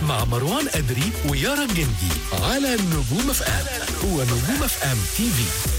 مع مروان أدري ويارا الجندي على نجوم اف ام هو نجوم اف ام تي في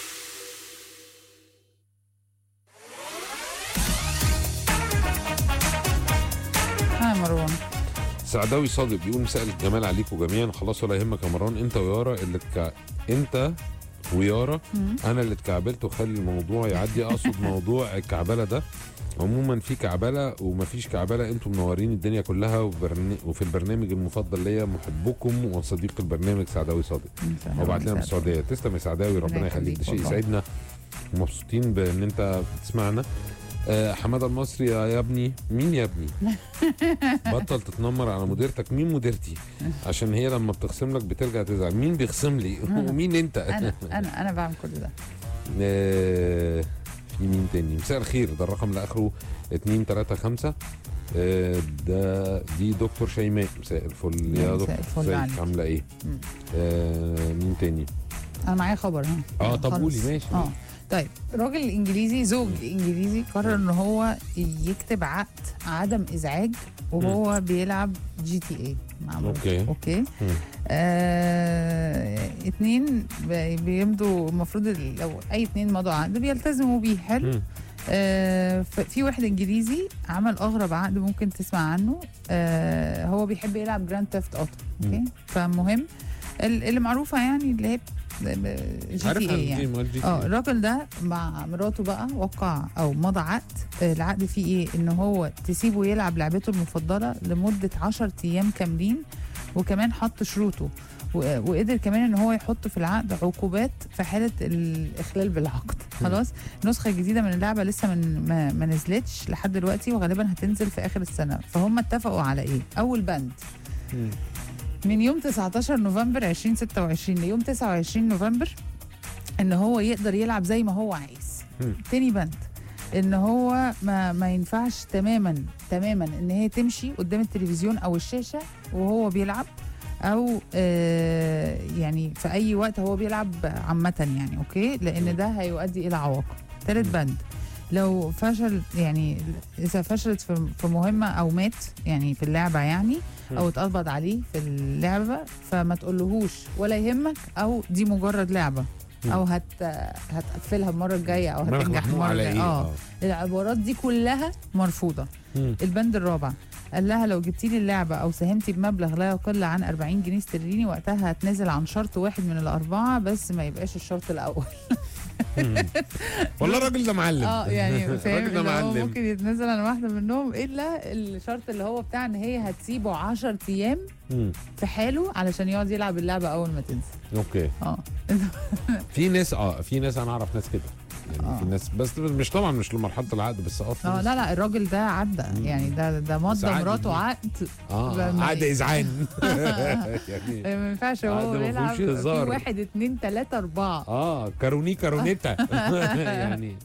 ها مروان سعداوي صادق بيقول مساء الجمال عليكم جميعا خلاص ولا يهمك يا مروان انت ويارا اللي تكع... انت ويارا انا اللي اتكعبلت وخلي الموضوع يعدي اقصد موضوع الكعبله ده عموما في كعبله ومفيش كعبله انتم منورين الدنيا كلها وبرن... وفي البرنامج المفضل ليا محبكم وصديق البرنامج سعداوي صادق هو بعت لنا من السعوديه تسلم يا سعداوي ربنا يخليك ده شيء والله. يسعدنا ومبسوطين بان انت بتسمعنا آه، حماده المصري يا يا ابني مين يا ابني بطل تتنمر على مديرتك مين مديرتي عشان هي لما بتخصم لك بترجع تزعل مين بيخصم لي ومين انت انا انا انا بعمل كل ده آه، في مين تاني مساء الخير ده الرقم اللي اخره 235 آه، ده دي دكتور شيماء مساء الفل يا مساء دكتور الفل ازيك عليك. عامله ايه مم. آه، مين تاني انا معايا خبر ها اه طب خلص. قولي ماشي اه طيب راجل انجليزي زوج انجليزي قرر ان هو يكتب عقد عدم ازعاج وهو بيلعب جي تي اي مع مراته. اوكي اوكي مم. آه اتنين بي- بيمضوا المفروض ال- لو اي اتنين مضوا عقد بيلتزموا بيه حلو مم. آه ف- في واحد انجليزي عمل اغرب عقد ممكن تسمع عنه آه هو بيحب يلعب جراند ثيفت اوتو اوكي مم. فمهم ال- اللي معروفه يعني اللي هي جي عارف تي اي يعني يعني اه الراجل ده مع مراته بقى وقع او مضى عقد آه، العقد فيه ايه ان هو تسيبه يلعب لعبته المفضله لمده 10 ايام كاملين وكمان حط شروطه و- وقدر كمان ان هو يحط في العقد عقوبات في حاله الاخلال بالعقد خلاص النسخه الجديده من اللعبه لسه من ما, ما نزلتش لحد دلوقتي وغالبا هتنزل في اخر السنه فهم اتفقوا على ايه اول بند مم. من يوم 19 نوفمبر 2026 ليوم 29 نوفمبر ان هو يقدر يلعب زي ما هو عايز مم. تاني بند ان هو ما ما ينفعش تماما تماما ان هي تمشي قدام التلفزيون او الشاشه وهو بيلعب او آه يعني في اي وقت هو بيلعب عامه يعني اوكي لان ده هيؤدي الى عواقب تالت بند لو فشل يعني اذا فشلت في في مهمه او مات يعني في اللعبه يعني او اتقبض عليه في اللعبه فما تقولهوش ولا يهمك او دي مجرد لعبه او هت هتقفلها المره الجايه او دماغك هتنجح محمول المره على الجايه ايه اه العبارات دي كلها مرفوضه مم. البند الرابع قال لها لو جبتي لي اللعبه او ساهمتي بمبلغ لا يقل عن 40 جنيه استرليني وقتها هتنزل عن شرط واحد من الاربعه بس ما يبقاش الشرط الاول مم. والله الراجل ده معلم اه يعني فاهم الراجل ده اللي هو معلم ممكن يتنزل عن واحده منهم الا الشرط اللي هو بتاع ان هي هتسيبه 10 ايام مم. في حاله علشان يقعد يلعب اللعبه اول ما تنزل اوكي اه في ناس اه في ناس انا اعرف ناس كده يعني آه. في ناس بس مش طبعا مش لمرحله العقد بس اه في اه ناس- لا لا الراجل ده عدى مم. يعني ده ده بس مضى عادي مراته دي. عقد اه لما- عقد اذعان يعني ما ينفعش عقد هو ما بيلعب فيهوش في هزار. واحد اتنين تلاته اربعه اه كاروني كارونيتا يعني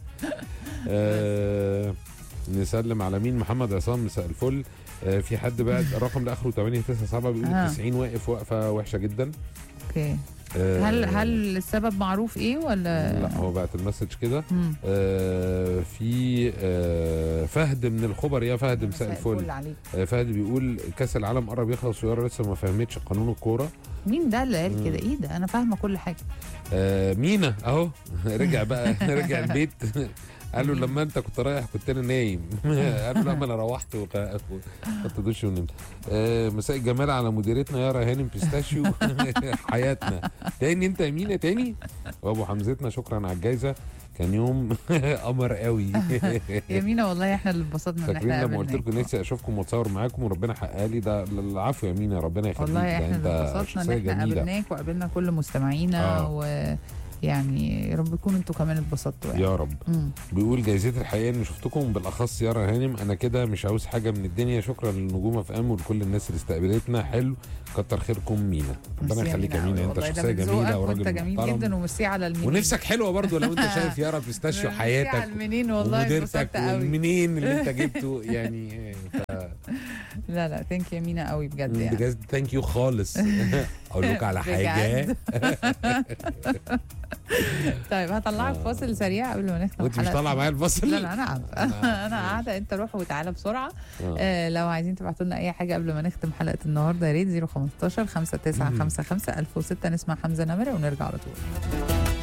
آه نسلم على مين محمد عصام مساء الفل آه في حد بعد الرقم اللي اخره 897 بيقول آه. 90 واقف وقفه وحشه جدا اوكي آه هل هل السبب معروف ايه ولا لا هو بعت المسج كده مم. آه في آه فهد من الخبر يا فهد مساء الفل عليك آه فهد بيقول كاس العالم قرب يخلص ويارا لسه ما فهمتش قانون الكوره مين ده اللي قال مم. كده ايه ده انا فاهمه كل حاجه آه مينا اهو رجع بقى رجع البيت قال له لما انت كنت رايح كنت انا نايم قال له لا ما انا روحت وخدت دش ونمت آه مساء الجمال على مديرتنا يارا هانم بيستاشيو حياتنا تاني انت يا مينا تاني وابو حمزتنا شكرا على الجايزه كان يوم قمر قوي يا مينا والله احنا اللي اتبسطنا ان فاكرين احنا لما قلت لكم قابلناك. نفسي اشوفكم واتصور معاكم وربنا حقق لي ده العفو يا مينا ربنا يخليك والله ده احنا انت اللي اتبسطنا شخصيه ان احنا جميله قابلناك وقابلنا كل مستمعينا آه. ويعني يا رب يكونوا انتوا كمان اتبسطتوا يعني يا رب مم. بيقول جايزتي الحقيقه اني شفتكم بالاخص يارا هانم انا كده مش عاوز حاجه من الدنيا شكرا للنجوم اف ام ولكل الناس اللي استقبلتنا حلو كتر خيركم مينا ربنا ميرسي يخليك يا أوي. مينا انت والله ده شخصيه من جميله ذوقك وراجل وانت جميل محترم. جدا وميرسي على المنين ونفسك حلوه برضو لو انت شايف يارا بيستاشيو ميرسي على حياتك المنين والله ومديرتك اتبسطت قوي والمنين اللي انت جبته يعني ف... لا لا ثانك يا مينا قوي بجد يعني بجد ثانك يو خالص اقول لك على حاجه بجد. طيب هطلعك آه. فاصل سريع قبل ما نختم وانت مش الحلقة. طالعه معايا الفصل لا لا انا عارفه أنا انا عارف. قاعده انت روح وتعالى بسرعه آه. آه لو عايزين تبعتوا لنا اي حاجه قبل ما نختم حلقه النهارده يا ريت 015 5955 1006 نسمع حمزه نمره ونرجع على طول